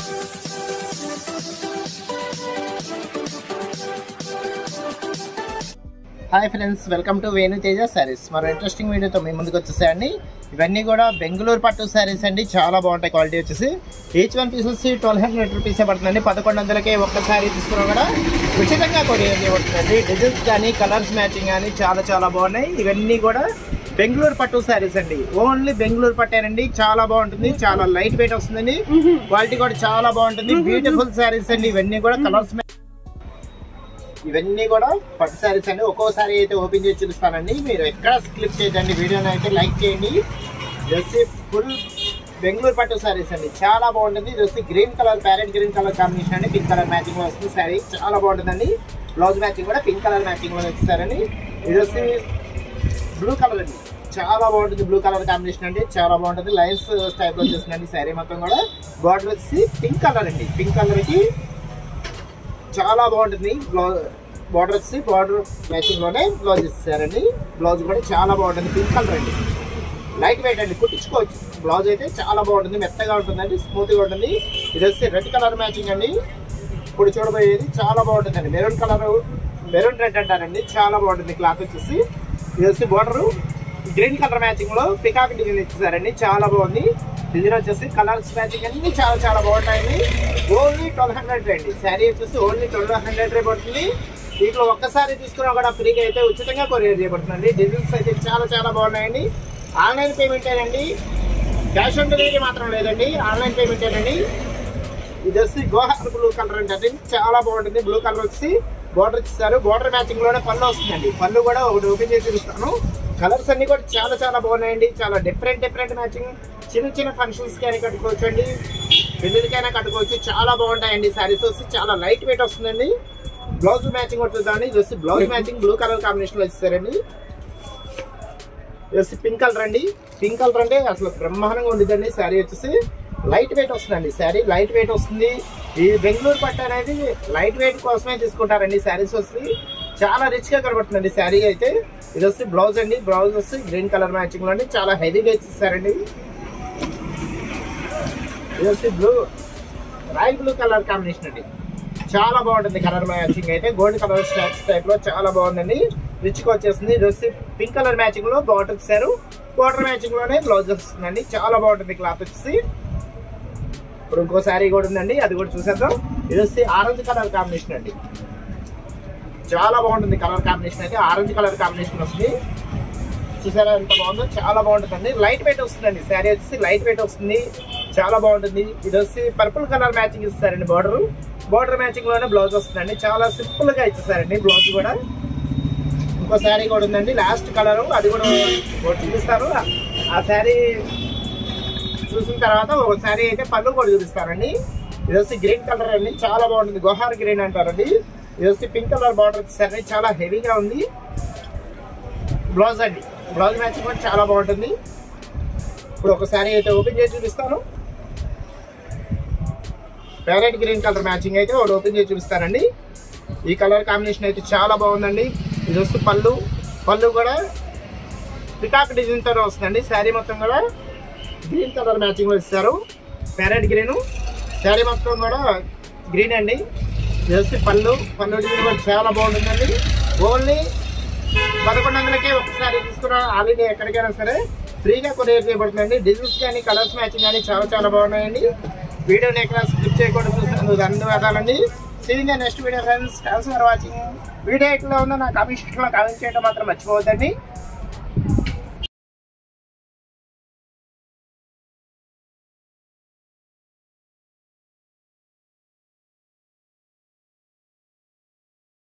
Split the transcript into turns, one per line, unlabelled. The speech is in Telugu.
hi friends welcome to Venu Teja sarees మరో ఇంట్రెస్టింగ్ వీడియోతో మీ ముందుకు వచ్చేసాయండి ఇవన్నీ కూడా బెంగళూరు పట్టు శారీస్ అండి చాలా బాగుంటాయి క్వాలిటీ వచ్చేసి ఈచ్ వన్ పీస్ వచ్చి ట్వెల్వ్ హండ్రెడ్ రూపీసే పడుతుందండి పదకొండు వందలకే ఒక్క శారీ తీసుకున్నా కూడా ఉచితంగా కొరియర్ చేయబడుతుందండి డిజైన్స్ కానీ కలర్స్ మ్యాచింగ్ కానీ చాలా చాలా బాగున్నాయి ఇవన్నీ కూడా బెంగళూరు పట్టు శారీస్ అండి ఓన్లీ బెంగళూరు పట్టేనండి చాలా బాగుంటుంది చాలా లైట్ వెయిట్ వస్తుందండి క్వాలిటీ కూడా చాలా బాగుంటుంది బ్యూటిఫుల్ శారీస్ అండి ఇవన్నీ కూడా కలర్స్ ఇవన్నీ కూడా పట్టు శారీస్ అండి ఒక్కోసారి అయితే ఓపెన్ చేసి చూపిస్తానండి మీరు ఎక్కడ స్క్లిప్ చేయదండి వీడియోని అయితే లైక్ చేయండి జస్ట్ ఫుల్ బెంగళూరు పట్టు శారీస్ అండి చాలా బాగుంటుంది ఇది వచ్చి green colour parrot green colour combination అండి పింక్ కలర్ మ్యాచింగ్ లో వస్తుంది శారీ చాలా బాగుంటుందండి బ్లౌజ్ మ్యాచింగ్ కూడా పింక్ కలర్ మ్యాచింగ్ లో ఇస్తారండి ఇది వచ్చి బ్లూ కలర్ అండి చాలా బాగుంటుంది బ్లూ కలర్ కాంబినేషన్ అండి చాలా బాగుంటుంది లైన్స్ టైప్ లో వచ్చేసిందండి శారీ మొత్తం కూడా బార్డర్ వచ్చి పింక్ కలర్ అండి పింక్ కలర్ కి చాలా బాగుంటుంది బ్లౌజ్ బార్డర్ వచ్చి బార్డర్ మ్యాచింగ్ లోనే బ్లౌజ్ ఇస్తారండి బ్లౌజ్ కూడా చాలా బాగుంటుంది పింక్ కలర్ అండి లైట్ వెయిట్ అండి కుట్టించుకోవచ్చు బ్లౌజ్ అయితే చాలా బాగుంటుంది మెత్తగా ఉంటుందండి స్మూత్ గా ఉంటుంది ఇది వచ్చి రెడ్ కలర్ మ్యాచింగ్ అండి ఇప్పుడు చూడబోయేది చాలా బాగుంటుందండి మెరూన్ కలర్ మెరూన్ రెడ్ అంటారండి చాలా బాగుంటుంది క్లాత్ వచ్చేసి ఇది వచ్చి బార్డర్ గ్రీన్ కలర్ మ్యాచింగ్ లో పికాక్ డిజైన్ ఇచ్చేసారండి చాలా బాగుంది డిజైన్ వచ్చేసి కలర్స్ మ్యాచింగ్ అన్ని చాలా చాలా బాగుంటాయండి ఓన్లీ ట్వెల్వ్ హండ్రెడ్ అండి శారీ వచ్చేసి ఓన్లీ ట్వెల్వ్ హండ్రెడ్ రే పడుతుంది దీంట్లో ఒక్కసారి తీసుకున్నా కూడా ఫ్రీగా అయితే ఉచితంగా కొరియర్ చేయబడుతుందండి డిజైన్స్ అయితే చాలా చాలా బాగున్నాయండి ఆన్లైన్ పేమెంటేనండి క్యాష్ ఆన్ డెలివరీ మాత్రం లేదండి ఆన్లైన్ పేమెంటేనండి ఇది వచ్చి గోహార్ బ్లూ కలర్ అంటే చాలా బాగుంటుంది బ్లూ కలర్ వచ్చి బార్డర్ ఇస్తారు బార్డర్ మ్యాచింగ్ లోనే పళ్ళు వస్తుందండి పళ్ళు కూడా ఒకటి ఓపెన్ చేసి చూపిస్తాను కలర్స్ అన్ని కూడా చాలా చాలా బాగున్నాయండి చాలా డిఫరెంట్ డిఫరెంట్ మ్యాచింగ్ చిన్న చిన్న ఫంక్షన్స్ కైనా కట్టుకోవచ్చు అండి పెళ్ళికైనా కట్టుకోవచ్చు చాలా బాగుంటాయండి శారీస్ వచ్చి చాలా లైట్ వెయిట్ వస్తుందండి బ్లౌజ్ మ్యాచింగ్ ఉంటుందండి ఇది వచ్చి blouse matching blue colour combination లో ఇస్తారండి ఇది వచ్చి పింక్ కలర్ అండి పింక్ కలర్ అంటే అసలు బ్రహ్మాండంగా ఉండిద్దండి శారీ వచ్చేసి లైట్ వెయిట్ వస్తుందండి శారీ లైట్ వెయిట్ వస్తుంది ఈ బెంగళూరు పట్టు అనేది లైట్ వెయిట్ కోసమే తీసుకుంటారండి శారీస్ వచ్చి చాలా రిచ్ గా కనబడుతుందండి శారీ అయితే ఇది వచ్చి బ్లౌజ్ అండి బ్లౌజ్ వచ్చి గ్రీన్ కలర్ మ్యాచింగ్ లో అండి చాలా హెవీగా ఇచ్చిస్తారండి ఇది వచ్చి blue royal blue colour combination అండి చాలా బాగుంటుంది కలర్ మ్యాచింగ్ అయితే గోల్డ్ కలర్ స్టాక్స్ టైప్ లో చాలా బాగుందండి రిచ్ గా వచ్చేస్తుంది ఇది వచ్చి పింక్ కలర్ మ్యాచింగ్ లో బార్డర్ ఇచ్చారు బార్డర్ మ్యాచింగ్ లోనే బ్లౌజ్ వస్తుందండి చాలా బాగుంటుంది క్లాత్ వచ్చేసి ఇప్పుడు ఇంకో శారీ కూడా ఉందండి అది కూడా చూసేద్దాం ఇది వచ్చి ఆరెంజ్ కలర్ కాంబినేషన్ అండి చాలా బాగుంటుంది కలర్ కాంబినేషన్ అయితే ఆరెంజ్ కలర్ కాంబినేషన్ వస్తుంది చూసారా ఎంత బాగుందో చాలా బాగుంటుందండి లైట్ వెయిట్ వస్తుందండి శారీ వచ్చేసి లైట్ వెయిట్ వస్తుంది చాలా బాగుంటుంది ఇది వచ్చి పర్పుల్ కలర్ మ్యాచింగ్ ఇస్తారండి బార్డర్ బార్డర్ మ్యాచింగ్ లోనే బ్లౌజ్ వస్తుందండి చాలా సింపుల్ గా ఇచ్చేసారండి బ్లౌజ్ కూడా ఇంకో శారీ కూడా ఉందండి లాస్ట్ కలర్ అది కూడా ఒకటి చూపిస్తారు ఆ శారీ చూసిన తర్వాత ఒక శారీ అయితే పళ్ళు కూడా చూపిస్తారండి ఇది వచ్చి గ్రీన్ కలర్ అండి చాలా బాగుంటుంది గోహార్ గ్రీన్ అంటారండి ఇది వచ్చి పింక్ కలర్ బార్డర్ ఇచ్చారండి చాలా హెవీగా ఉంది బ్లౌజ్ అండి బ్లౌజ్ మ్యాచింగ్ కూడా చాలా బాగుంటుంది ఇప్పుడు ఒక శారీ అయితే ఓపెన్ చేసి చూపిస్తాను ప్యారెట్ గ్రీన్ కలర్ మ్యాచింగ్ అయితే ఒకటి ఓపెన్ చేసి చూపిస్తానండి ఈ కలర్ కాంబినేషన్ అయితే చాలా బాగుందండి ఇది వస్తూ పళ్ళు పళ్ళు కూడా పికాక్ డిజైన్ తో వస్తుందండి శారీ మొత్తం కూడా గ్రీన్ కలర్ మ్యాచింగ్ లో ఇస్తారు ప్యారెట్ గ్రీన్ శారీ మొత్తం కూడా గ్రీన్ అండి ఇది వచ్చి పళ్ళు పళ్ళు డిజైన్ కూడా చాలా బాగుంటుందండి ఓన్లీ పదకొండు వందలకే ఒకసారి తీసుకున్న ఆల్రెడీ ఎక్కడికైనా సరే ఫ్రీగా కొరియర్ చేయబడుతుందండి డిజైన్స్ కానీ కలర్స్ మ్యాచింగ్ కానీ చాలా చాలా బాగున్నాయండి వీడియోని ఎక్కడ స్కిప్ చేయకుండా చూసినందుకు ధన్యవాదాలండి senior next video friends thanks for watching video ఎట్లా ఉందో నా కామెంట్ సెక్షన్లో కామెంట్ చేయడం మాత్రం మర్చిపోవద్దండి